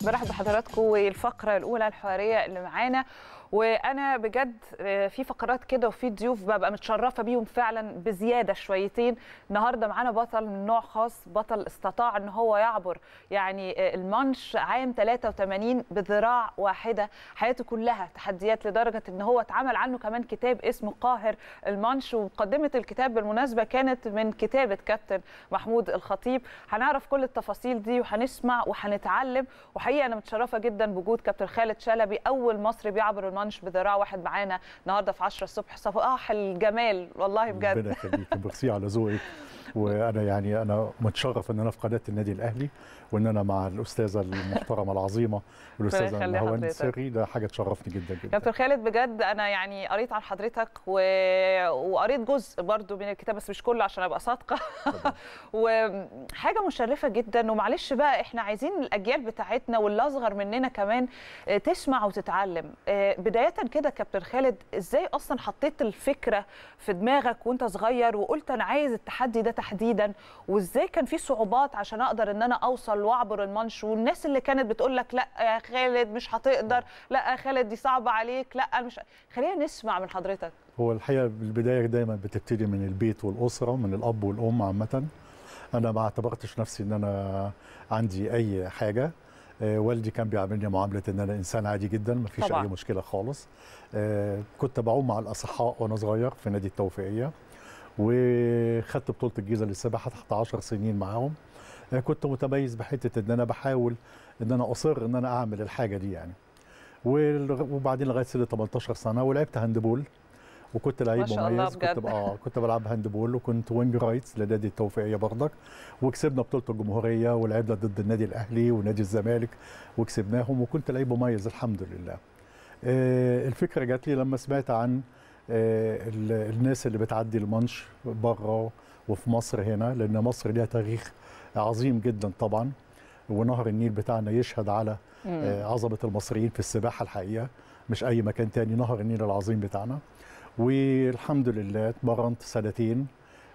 برحب بحضراتكم والفقره الاولى الحواريه اللي معانا وانا بجد في فقرات كده وفي ضيوف ببقى متشرفه بيهم فعلا بزياده شويتين النهارده معانا بطل من نوع خاص بطل استطاع ان هو يعبر يعني المانش عام 83 بذراع واحده حياته كلها تحديات لدرجه ان هو اتعمل عنه كمان كتاب اسمه قاهر المانش ومقدمه الكتاب بالمناسبه كانت من كتابه كابتن محمود الخطيب هنعرف كل التفاصيل دي وهنسمع وهنتعلم وحقيقه انا متشرفه جدا بوجود كابتن خالد شلبي اول مصري بيعبر المانش بذراع واحد معانا النهارده في 10 الصبح صباح الجمال والله بجد ربنا يخليك ميرسي على ذوقك وانا يعني انا متشرف ان انا في قناه النادي الاهلي وان انا مع الاستاذه المحترمه العظيمه الاستاذه نهوان سري ده حاجه تشرفني جدا جدا كابتن خالد بجد انا يعني قريت عن حضرتك و... وقريت جزء برضو من الكتاب بس مش كله عشان ابقى صادقه وحاجه مشرفه جدا ومعلش بقى احنا عايزين الاجيال بتاعتنا واللي اصغر مننا كمان تسمع وتتعلم بدايه كده كابتن خالد ازاي اصلا حطيت الفكره في دماغك وانت صغير وقلت انا عايز التحدي ده تحديدا وازاي كان في صعوبات عشان اقدر ان انا اوصل واعبر المانش والناس اللي كانت بتقول لك لا يا خالد مش هتقدر لا يا خالد دي صعبه عليك لا مش خلينا نسمع من حضرتك هو الحقيقه البدايه دايما بتبتدي من البيت والاسره من الاب والام عامه انا ما اعتبرتش نفسي ان انا عندي اي حاجه آه والدي كان بيعاملني معامله ان انا انسان عادي جدا ما فيش اي مشكله خالص آه كنت بعوم مع الاصحاء وانا صغير في نادي التوفيقيه وخدت بطوله الجيزه للسباحه تحت 10 سنين معاهم آه كنت متميز بحته ان انا بحاول ان انا اصر ان انا اعمل الحاجه دي يعني وبعدين لغايه سن 18 سنه ولعبت هاندبول وكنت لعيب مميز كنت اه كنت بلعب هاندبول وكنت وينج رايتس لنادي التوفيقيه برضك وكسبنا بطوله الجمهوريه ولعبنا ضد النادي الاهلي ونادي الزمالك وكسبناهم وكنت لعيب مميز الحمد لله. آه الفكره جات لي لما سمعت عن آه الناس اللي بتعدي المانش بره وفي مصر هنا لان مصر ليها تاريخ عظيم جدا طبعا ونهر النيل بتاعنا يشهد على آه عظمه المصريين في السباحه الحقيقه مش اي مكان تاني نهر النيل العظيم بتاعنا. والحمد لله اتمرنت سنتين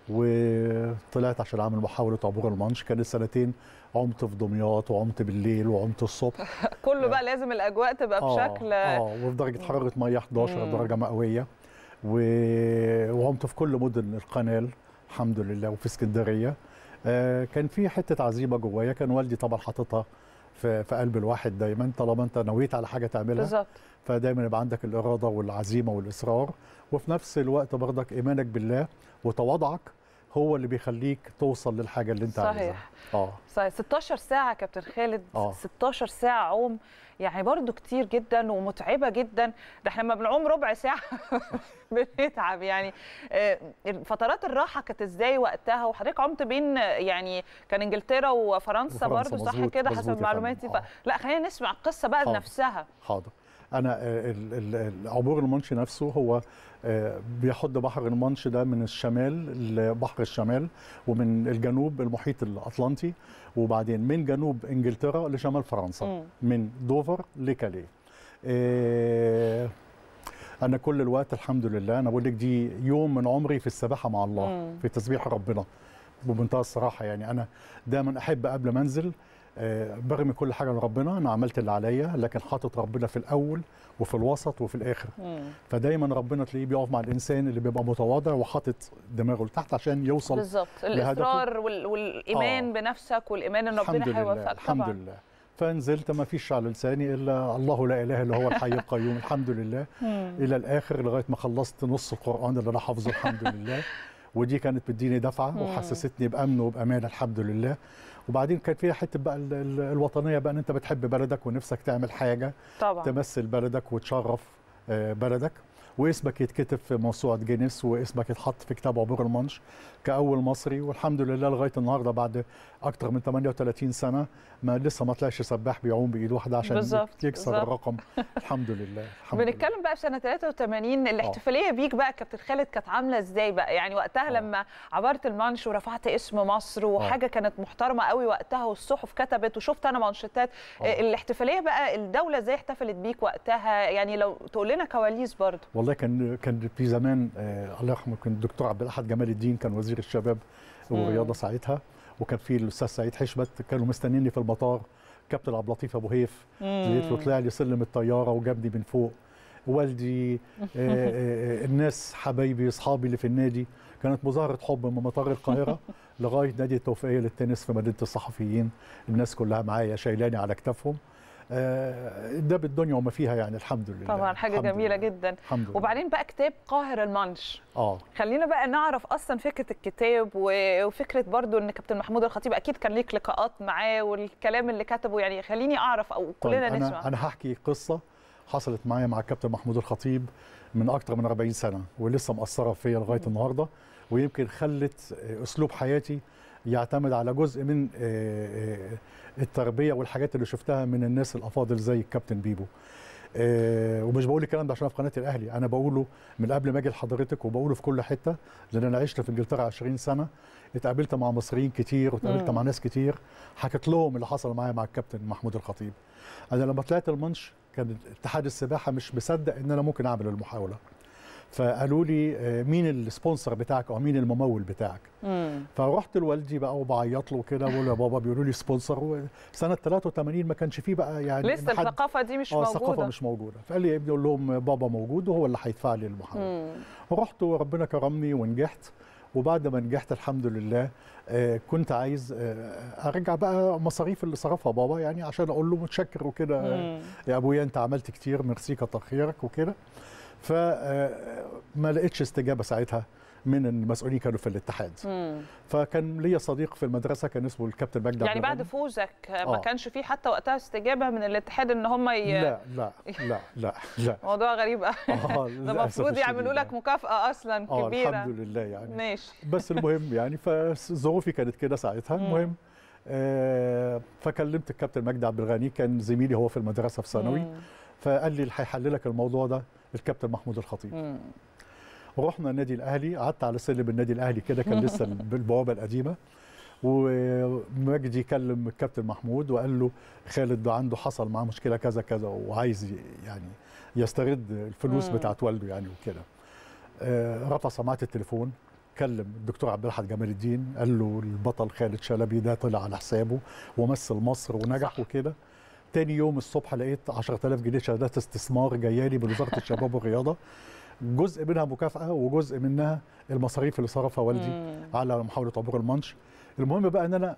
وطلعت عشان اعمل محاوله عبور المانش كانت سنتين عمت في دمياط وعمت بالليل وعمت الصبح كله بقى لازم الاجواء تبقى آه بشكل اه وفي درجه حراره ميه 11 مم. درجه مئويه و... وعمت في كل مدن القناه الحمد لله وفي اسكندريه آه كان في حته عزيمه جوايا كان والدي طبعا حاططها في, في قلب الواحد دايما طالما انت نويت على حاجه تعملها بالظبط فدايما يبقى عندك الاراده والعزيمه والاصرار وفي نفس الوقت برضك ايمانك بالله وتواضعك هو اللي بيخليك توصل للحاجه اللي انت صحيح. عايزها اه صحيح 16 ساعه كابتن خالد آه. 16 ساعه عوم يعني برضو كتير جدا ومتعبه جدا ده احنا لما بنعوم ربع ساعه بنتعب يعني فترات الراحه كانت ازاي وقتها وحضرتك عمت بين يعني كان انجلترا وفرنسا, وفرنسا برضو صح كده حسب معلوماتي آه. لا خلينا نسمع القصه بقى حاضر. نفسها حاضر انا عبور المانش نفسه هو بيحد بحر المانش ده من الشمال لبحر الشمال ومن الجنوب المحيط الاطلنطي وبعدين من جنوب انجلترا لشمال فرنسا م. من دوفر لكاليه انا كل الوقت الحمد لله انا بقول لك دي يوم من عمري في السباحه مع الله م. في تسبيح ربنا بمنتهى الصراحه يعني انا دايما احب قبل ما انزل برمي كل حاجه لربنا انا عملت اللي عليا لكن حاطط ربنا في الاول وفي الوسط وفي الاخر مم. فدايما ربنا تلاقيه بيقف مع الانسان اللي بيبقى متواضع وحاطط دماغه لتحت عشان يوصل بالظبط الاصرار وال... والايمان آه. بنفسك والايمان ان ربنا هيوفقك الحمد طبعا. لله فنزلت ما فيش على لساني الا الله لا اله الا هو الحي القيوم الحمد لله مم. الى الاخر لغايه ما خلصت نص القران اللي انا حافظه الحمد لله ودي كانت بتديني دفعه وحسستني بامن وبامان الحمد لله وبعدين كان فيها حته بقى الوطنيه بقى ان انت بتحب بلدك ونفسك تعمل حاجه طبعا تمثل بلدك وتشرف بلدك واسمك يتكتب في موسوعه جينيس واسمك يتحط في كتاب عبور المانش كاول مصري والحمد لله لغايه النهارده بعد اكتر من 38 سنه ما لسه ما طلعش سباح بيعوم بايد واحده عشان بالزبط. يكسر بالزبط. الرقم الحمد لله الحمد بنتكلم لله. بقى في سنه 83 الاحتفاليه بيك بقى كابتن خالد كانت عامله ازاي بقى يعني وقتها آه. لما عبرت المانش ورفعت اسم مصر وحاجه كانت محترمه قوي وقتها والصحف كتبت وشفت انا مانشيتات آه. الاحتفاليه بقى الدوله ازاي احتفلت بيك وقتها يعني لو تقول لنا كواليس برضه والله كان كان في زمان آه الله يرحمه كان الدكتور عبد الاحد جمال الدين كان وزير الشباب والرياضه ساعتها وكان في الاستاذ سعيد حشمت كانوا مستنيني في المطار كابتن عبد اللطيف ابو هيف لقيت له طلع لي سلم الطياره وجابني من فوق والدي آه، آه، الناس حبايبي اصحابي اللي في النادي كانت مظاهره حب من مطار القاهره لغايه نادي التوفيقيه للتنس في مدينه الصحفيين الناس كلها معايا شايلاني على كتافهم آه، ده بالدنيا وما فيها يعني الحمد لله طبعا حاجه الحمد جميله لله. جدا الحمد لله وبعدين بقى كتاب قاهر المانش اه خلينا بقى نعرف اصلا فكره الكتاب و- وفكره برضو ان كابتن محمود الخطيب اكيد كان ليك لقاءات معاه والكلام اللي كتبه يعني خليني اعرف او طيب كلنا انا نسمع انا هحكي قصه حصلت معايا مع الكابتن محمود الخطيب من اكتر من 40 سنه ولسه مأثره فيا لغايه النهارده ويمكن خلت اسلوب حياتي يعتمد على جزء من آه، آه، التربيه والحاجات اللي شفتها من الناس الافاضل زي الكابتن بيبو آه، ومش بقول الكلام ده عشان أنا في قناه الاهلي انا بقوله من قبل ما اجي لحضرتك وبقوله في كل حته لان انا عشت في انجلترا 20 سنه اتقابلت مع مصريين كتير واتقابلت مم. مع ناس كتير حكيت لهم اللي حصل معايا مع الكابتن محمود الخطيب انا لما طلعت المنش كان اتحاد السباحه مش مصدق ان انا ممكن اعمل المحاوله فقالوا لي آه، مين السبونسر بتاعك او مين الممول بتاعك مم. فرحت لوالدي بقى وبعيط له كده بقول له يا بابا بيقولوا لي سبونسر سنه 83 ما كانش فيه بقى يعني لسه إن حد- الثقافه دي مش اه الثقافه موجوده مش موجوده فقال لي يا ابني قول لهم بابا موجود وهو اللي هيدفع لي المحاوله مم. رحت وربنا كرمني ونجحت وبعد ما نجحت الحمد لله آه، كنت عايز آه، ارجع بقى مصاريف اللي صرفها بابا يعني عشان اقول له متشكر وكده مم. يا ابويا انت عملت كتير ميرسي كتر خيرك وكده فما لقيتش استجابه ساعتها من المسؤولين كانوا في الاتحاد مم. فكان ليا صديق في المدرسه كان اسمه الكابتن مجدي يعني عبد بعد الغني. فوزك ما آه. كانش في حتى وقتها استجابه من الاتحاد ان هم ي... لا لا لا لا لا موضوع غريب قوي اه ده المفروض يعملوا لك مكافاه اصلا اه كبيره الحمد لله يعني ماشي بس المهم يعني فظروفي كانت كده ساعتها مم. المهم آه فكلمت الكابتن مجدي عبد الغني كان زميلي هو في المدرسه في ثانوي مم. فقال لي اللي هيحل لك الموضوع ده الكابتن محمود الخطيب مم. ورحنا النادي الاهلي قعدت على سلم النادي الاهلي كده كان لسه بالبوابه القديمه ومجدي كلم الكابتن محمود وقال له خالد ده عنده حصل معاه مشكله كذا كذا وعايز ي- يعني يسترد الفلوس مم. بتاعت والده يعني وكده آه، رفع سماعه التليفون كلم الدكتور عبد الحق جمال الدين قال له البطل خالد شلبي ده طلع على حسابه ومثل مصر ونجح صح. وكده تاني يوم الصبح لقيت 10000 جنيه شهادات استثمار جايه لي من وزاره الشباب والرياضه جزء منها مكافاه وجزء منها المصاريف اللي صرفها والدي مم. على محاوله عبور المانش المهم بقى ان انا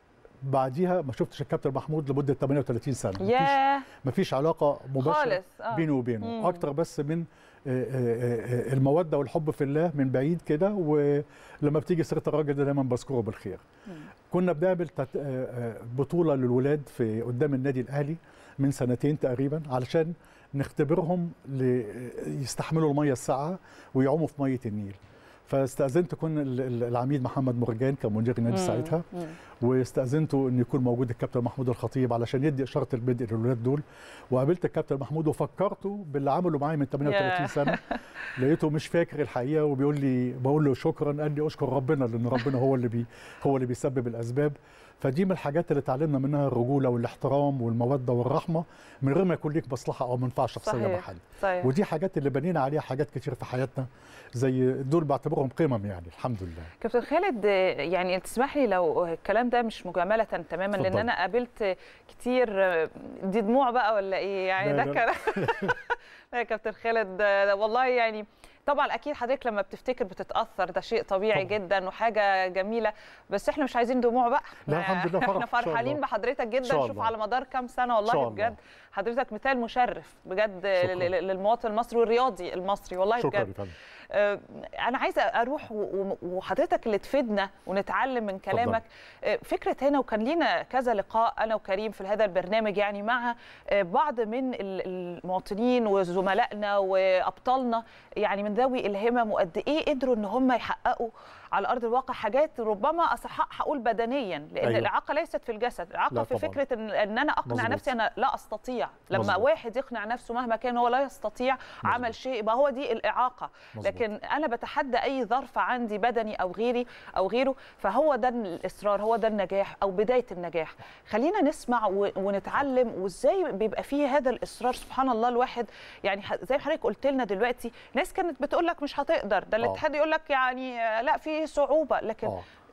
بعديها ما شفتش الكابتن محمود لمده 38 سنه مفيش ياه مفيش علاقه مباشره خالص آه. بيني وبينه مم. اكتر بس من آه، آه، آه، الموده والحب في الله من بعيد كده ولما بتيجي سيره الراجل ده دايما بذكره بالخير مم. كنا بنعمل تت- آه، آه، بطوله للولاد في قدام النادي الاهلي من سنتين تقريبا علشان نختبرهم ل- يستحملوا الميه الساقعه ويعوموا في ميه النيل فاستاذنت كون ال- ال- العميد محمد مرجان كان مدير النادي مم. ساعتها مم. واستاذنته ان يكون موجود الكابتن محمود الخطيب علشان يدي اشاره البدء للولاد دول وقابلت الكابتن محمود وفكرته باللي عمله معايا من 38 ياه. سنه لقيته مش فاكر الحقيقه وبيقول لي بقول له شكرا قال لي اشكر ربنا لان ربنا هو اللي بي هو اللي بيسبب الاسباب فدي من الحاجات اللي اتعلمنا منها الرجوله والاحترام والموده والرحمه من غير ما يكون ليك مصلحه او منفعه شخصيه مع صحيح حد صحيح ودي حاجات اللي بنينا عليها حاجات كتير في حياتنا زي دول بعتبرهم قمم يعني الحمد لله كابتن خالد آه، يعني تسمح لي لو الكلام ده مش مجامله تماما لان اتفضل. انا قابلت كتير آه، دي دموع بقى ولا ايه يعني لا، ده لا. كلام لا يا كابتن خالد آه، ده والله يعني طبعا اكيد حضرتك لما بتفتكر بتتاثر ده شيء طبيعي طبعاً. جدا وحاجه جميله بس احنا مش عايزين دموع بقى لا، إحنا- الحمد لله فرح احنا إن شاء الله. فرحانين بحضرتك إن جدا شاء شوف الله. على مدار كام سنه إن والله شاء الله. بجد حضرتك مثال مشرف بجد شكراً. لل- لل- للمواطن المصري والرياضي المصري والله شكرا بجد يا فندم آه، انا عايزه اروح و- و- وحضرتك اللي تفيدنا ونتعلم من كلامك آه، فكره هنا وكان لينا كذا لقاء انا وكريم في هذا البرنامج يعني مع آه، بعض من ال- المواطنين وزملائنا وابطالنا يعني من ذوي الهمم وقد ايه قدروا ان هم يحققوا على ارض الواقع حاجات ربما اصح هقول بدنيا لان أيوة. أيوة. الاعاقه ليست في الجسد الاعاقه لا في طبعاً. فكره ان, إن انا اقنع مظبوط. نفسي انا لا استطيع لما مظبوط. واحد يقنع نفسه مهما كان هو لا يستطيع عمل مظبوط. شيء يبقى هو دي الاعاقه مظبوط. لكن انا بتحدى اي ظرف عندي بدني او غيري او غيره فهو ده الاصرار هو ده النجاح او بدايه النجاح خلينا نسمع و- ونتعلم وازاي بيبقى فيه هذا الاصرار سبحان الله الواحد يعني ح- زي ما حضرتك قلت لنا دلوقتي ناس كانت بتقول لك مش هتقدر ده الاتحاد يقول لك يعني آه، لا في صعوبه لكن اه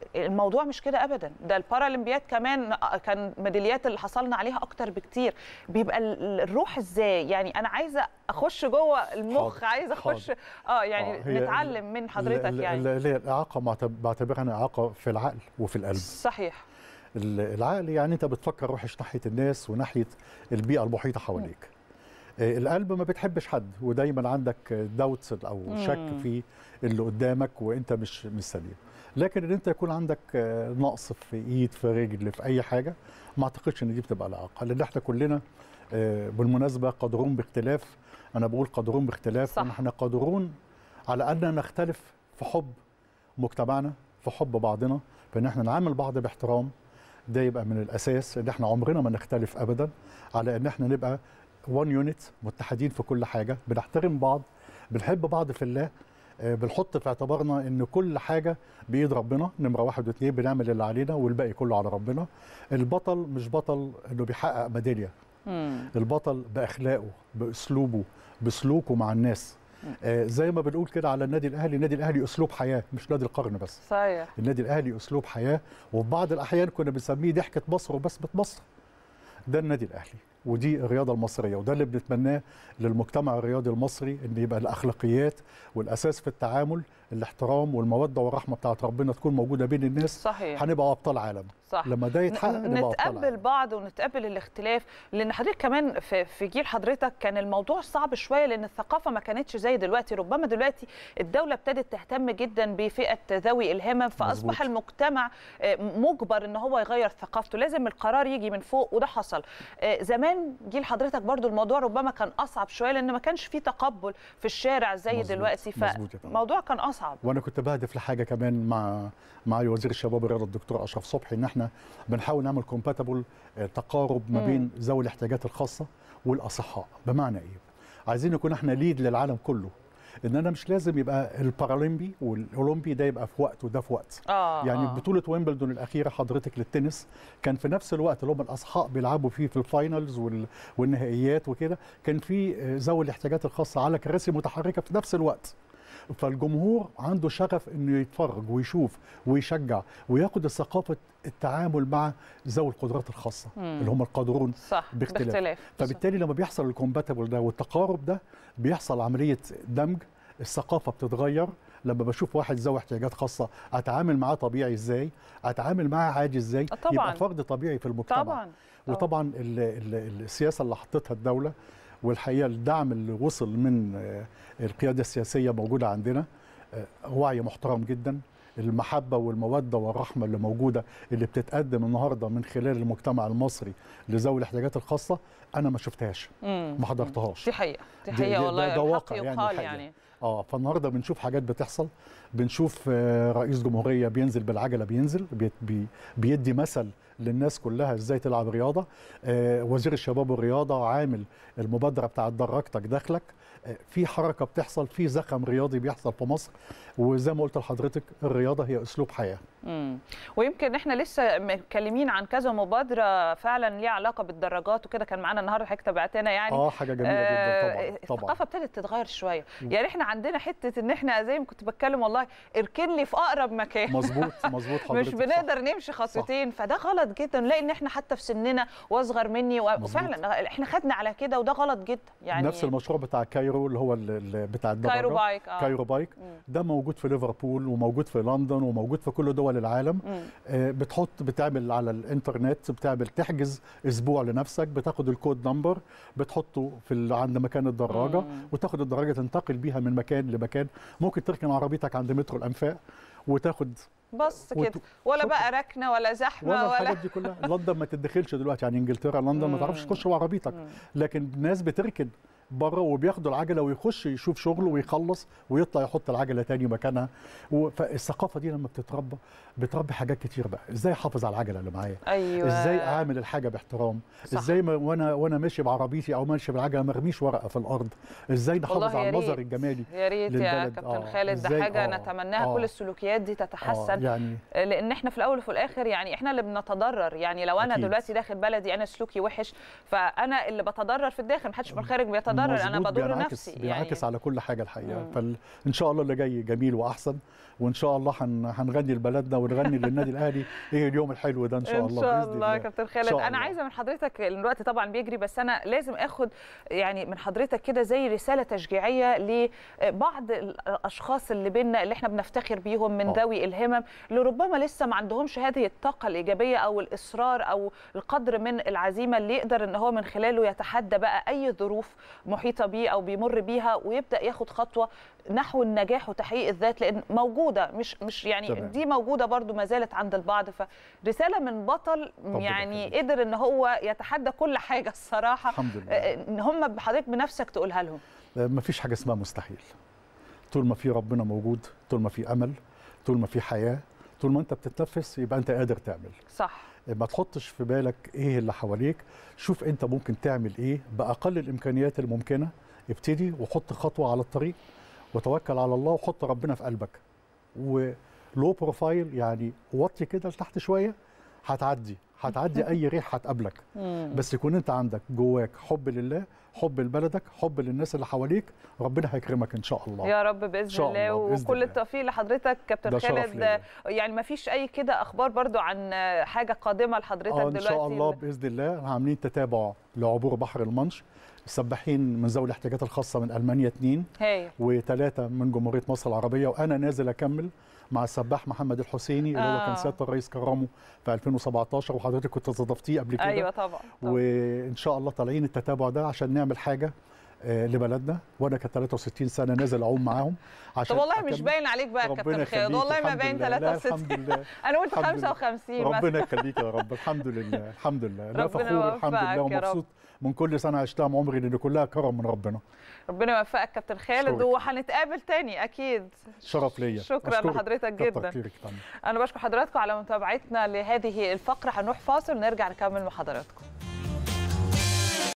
الموضوع مش كده ابدا ده البارالمبياد كمان كان ميداليات اللي حصلنا عليها اكتر بكتير بيبقى ال- الروح ازاي يعني انا عايزه اخش جوه المخ حاضر، عايزه اخش اه يعني آه، هي نتعلم من حضرتك ال- ال- يعني اللي هي الاعاقه معتب- بعتبرها انا اعاقه في العقل وفي القلب صحيح ال- العقل يعني انت بتفكر روحش ناحيه الناس وناحيه البيئه المحيطه حواليك آه، القلب ما بتحبش حد ودايما عندك دوتس او شك مم. في اللي قدامك وانت مش مش سليم لكن ان انت يكون عندك آه، نقص في ايد في رجل في اي حاجه ما اعتقدش ان دي بتبقى الاعاقه لان احنا كلنا آه، بالمناسبه قادرون باختلاف انا بقول قادرون باختلاف صح. احنا قادرون على ان نختلف في حب مجتمعنا في حب بعضنا فان احنا نعامل بعض باحترام ده يبقى من الاساس ان احنا عمرنا ما نختلف ابدا على ان احنا نبقى وان يونت متحدين في كل حاجه بنحترم بعض بنحب بعض في الله آه، بنحط في اعتبارنا ان كل حاجه بايد ربنا نمره واحد واثنين بنعمل اللي علينا والباقي كله على ربنا البطل مش بطل انه بيحقق ميداليه مم. البطل باخلاقه باسلوبه بسلوكه مع الناس آه زي ما بنقول كده على النادي الاهلي النادي الاهلي اسلوب حياه مش نادي القرن بس صحيح النادي الاهلي اسلوب حياه وفي بعض الاحيان كنا بنسميه ضحكه مصر وبسمه مصر ده النادي الاهلي ودي الرياضه المصريه وده اللي بنتمناه للمجتمع الرياضي المصري ان يبقى الاخلاقيات والاساس في التعامل الاحترام والموده والرحمه بتاعت ربنا تكون موجوده بين الناس صحيح هنبقى ابطال عالم صح لما ده يتحقق ن- نبقى ابطال نتقبل عالم بعض ونتقبل الاختلاف لان حضرتك كمان في, في جيل حضرتك كان الموضوع صعب شويه لان الثقافه ما كانتش زي دلوقتي ربما دلوقتي الدوله ابتدت تهتم جدا بفئه ذوي الهمم فاصبح مظبوط. المجتمع آه، مجبر ان هو يغير ثقافته لازم القرار يجي من فوق وده حصل آه، زمان جيل حضرتك برضو الموضوع ربما كان اصعب شويه لان ما كانش فيه تقبل في الشارع زي مظبوط، دلوقتي مظبوط يا فندم. فالموضوع كان اصعب وانا كنت بهدف لحاجه كمان مع معالي وزير الشباب والرياضه الدكتور اشرف صبحي ان احنا بنحاول نعمل كومباتبل تقارب ما مم. بين ذوي الاحتياجات الخاصه والاصحاء بمعنى ايه عايزين نكون احنا ليد للعالم كله ان انا مش لازم يبقى البارالمبي والاولمبي ده يبقى في وقت وده في وقت اه يعني آه. بطولة ويمبلدون الأخيرة حضرتك للتنس كان في نفس الوقت اللي هم الأصحاء بيلعبوا فيه في الفاينلز وال- والنهائيات وكده كان في آه، ذوي الاحتياجات الخاصة على كراسي متحركة في نفس الوقت فالجمهور عنده شغف انه يتفرج ويشوف ويشجع وياخد ثقافه التعامل مع ذوي القدرات الخاصه مم. اللي هم القادرون صح باختلاف. باختلاف فبالتالي لما بيحصل الكومباتبل ده والتقارب ده بيحصل عمليه دمج الثقافه بتتغير لما بشوف واحد ذوي احتياجات خاصه اتعامل معاه طبيعي ازاي اتعامل معاه عادي ازاي آه طبعاً. يبقى فرد طبيعي في المجتمع طبعا وطبعا ال ال السياسه اللي حطتها الدوله والحقيقه الدعم اللي وصل من آه، القياده السياسيه موجوده عندنا آه، وعي محترم جدا المحبه والموده والرحمه اللي موجوده اللي بتتقدم النهارده من خلال المجتمع المصري لذوي الاحتياجات الخاصه انا ما شفتهاش مم. ما حضرتهاش دي حقيقة دي دي- حقيقة دي- والله ده- ده الحق واقع يعني يقال الحقيقة. يعني اه فالنهارده بنشوف حاجات بتحصل بنشوف آه، رئيس جمهوريه بينزل بالعجله بينزل بي بي بيدي مثل للناس كلها ازاي تلعب رياضه آه، وزير الشباب والرياضه عامل المبادره بتاعت دراجتك داخلك آه، في حركه بتحصل في زخم رياضي بيحصل في مصر وزي ما قلت لحضرتك الرياضه هي اسلوب حياه مم. ويمكن احنا لسه متكلمين عن كذا مبادرة فعلا ليها علاقة بالدراجات وكده كان معانا النهارده حضرتك تابعتنا يعني اه حاجه جميله آه، جدا طبعا طبعا الثقافة ابتدت تتغير شوية يعني احنا عندنا حتة ان احنا زي ما كنت بتكلم والله اركن لي في اقرب مكان مظبوط مظبوط حضرتك مش صح. بنقدر نمشي خطوتين فده غلط جدا نلاقي ان احنا حتى في سننا واصغر مني و- مظبوط. وفعلا احنا خدنا على كده وده غلط جدا يعني نفس المشروع بتاع كايرو اللي هو ال- ال- بتاع الدراجه كايرو بايك اه كايرو بايك مم. ده موجود في ليفربول وموجود في لندن وموجود في كل دول العالم مم. آه، بتحط بتعمل على الانترنت بتعمل تحجز اسبوع لنفسك بتاخد الكود نمبر بتحطه في ال- عند مكان الدراجه مم. وتاخد الدراجه تنتقل بيها من مكان لمكان ممكن تركن عربيتك عند مترو الانفاق وتاخد بس وت- كده ولا شكراً. بقى ركنه ولا زحمه ولا ولا, الحاجات دي كلها لندن ما تدخلش دلوقتي يعني انجلترا لندن ما تعرفش مم. تخش بعربيتك مم. لكن الناس بتركن بره وبياخدوا العجله ويخش يشوف شغله ويخلص ويطلع يحط العجله تاني مكانها و- فالثقافه دي لما بتتربى بتربي حاجات كتير بقى ازاي احافظ على العجله اللي معايا ايوه ازاي اعمل الحاجه باحترام صح. ازاي ما وانا وانا ماشي بعربيتي او ماشي بالعجله ما ارميش ورقه في الارض ازاي نحافظ والله على يا المظهر ريت. الجمالي يا ريت يا للبلد. كابتن آه، خالد ده إزاي؟ حاجه آه، نتمناها آه. كل السلوكيات دي آه تتحسن يعني لان احنا في الاول وفي الاخر يعني احنا اللي بنتضرر يعني لو انا أكيد. دلوقتي داخل بلدي انا سلوكي وحش فانا اللي بتضرر في الداخل محدش من الخارج بيتضرر اتضرر انا مظبوط، بضر بينعكس نفسي بينعكس يعني على كل حاجه الحقيقه مم. فان شاء الله اللي جاي جميل واحسن وان شاء الله هن- هنغني لبلدنا ونغني للنادي الاهلي ايه اليوم الحلو ده ان شاء ان الله شاء بإذن الله يا كابتن خالد شاء انا الله. عايزه من حضرتك الوقت طبعا بيجري بس انا لازم اخد يعني من حضرتك كده زي رساله تشجيعيه لبعض الاشخاص اللي بينا اللي احنا بنفتخر بيهم من آه. ذوي الهمم اللي ربما لسه ما عندهمش هذه الطاقه الايجابيه او الاصرار او القدر من العزيمه اللي يقدر ان هو من خلاله يتحدى بقى اي ظروف محيطه بيه او بيمر بيها ويبدا ياخد خطوه نحو النجاح وتحقيق الذات لان موجوده مش مش يعني تمام. دي موجوده برضو ما زالت عند البعض فرساله من بطل ربنا يعني يخليك. قدر ان هو يتحدى كل حاجه الصراحه الحمد لله آه، ان هم بحضرتك بنفسك تقولها لهم ما فيش حاجه اسمها مستحيل طول ما في ربنا موجود طول ما في امل طول ما في حياه طول ما انت بتتنفس يبقى انت قادر تعمل صح ما تحطش في بالك ايه اللي حواليك شوف انت ممكن تعمل ايه باقل الامكانيات الممكنه ابتدي وحط خطوه على الطريق وتوكل على الله وحط ربنا في قلبك ولو بروفايل يعني وطي كده لتحت شويه هتعدي هتعدي اي ريح هتقابلك بس يكون انت عندك جواك حب لله حب لبلدك حب للناس اللي حواليك ربنا هيكرمك ان شاء الله يا رب باذن شاء الله الله، بإذن وكل الله. التوفيق لحضرتك كابتن ده شرف خالد ليا. يعني ما فيش اي كده اخبار برضو عن حاجه قادمه لحضرتك اه ان دلوقتي شاء الله باذن الله عاملين تتابع لعبور بحر المانش السباحين من ذوي الاحتياجات الخاصه من المانيا اثنين هاي وثلاثه من جمهوريه مصر العربيه وانا نازل اكمل مع السباح محمد الحسيني اللي هو آه. كان سياده الرئيس كرمه في 2017 وحضرتك كنت استضفتيه قبل كده ايوه طبعا, طبعا. وان شاء الله طالعين التتابع ده عشان نعمل حاجه آه، لبلدنا وانا كان 63 سنه نازل اعوم معاهم عشان طب والله مش أكمل. باين عليك بقى يا ربنا كابتن خالد يخليك، والله ما الحمد باين لله. لا، 63 الحمد لله انا قلت الحمد لله. 55 مثلا ربنا يخليك يا رب الحمد لله الحمد لله لا ربنا فخور الحمد يوفقك لله يا رب. ومبسوط من كل سنه عشتها من عمري لان كلها كرم من ربنا ربنا يوفقك كابتن خالد أشكرك. وهنتقابل تاني اكيد شرف ليا شكرا أشكرك. لحضرتك كتر جدا خيرك يا فندم. انا بشكر حضراتكم على متابعتنا لهذه الفقره هنروح فاصل ونرجع نكمل مع حضراتكم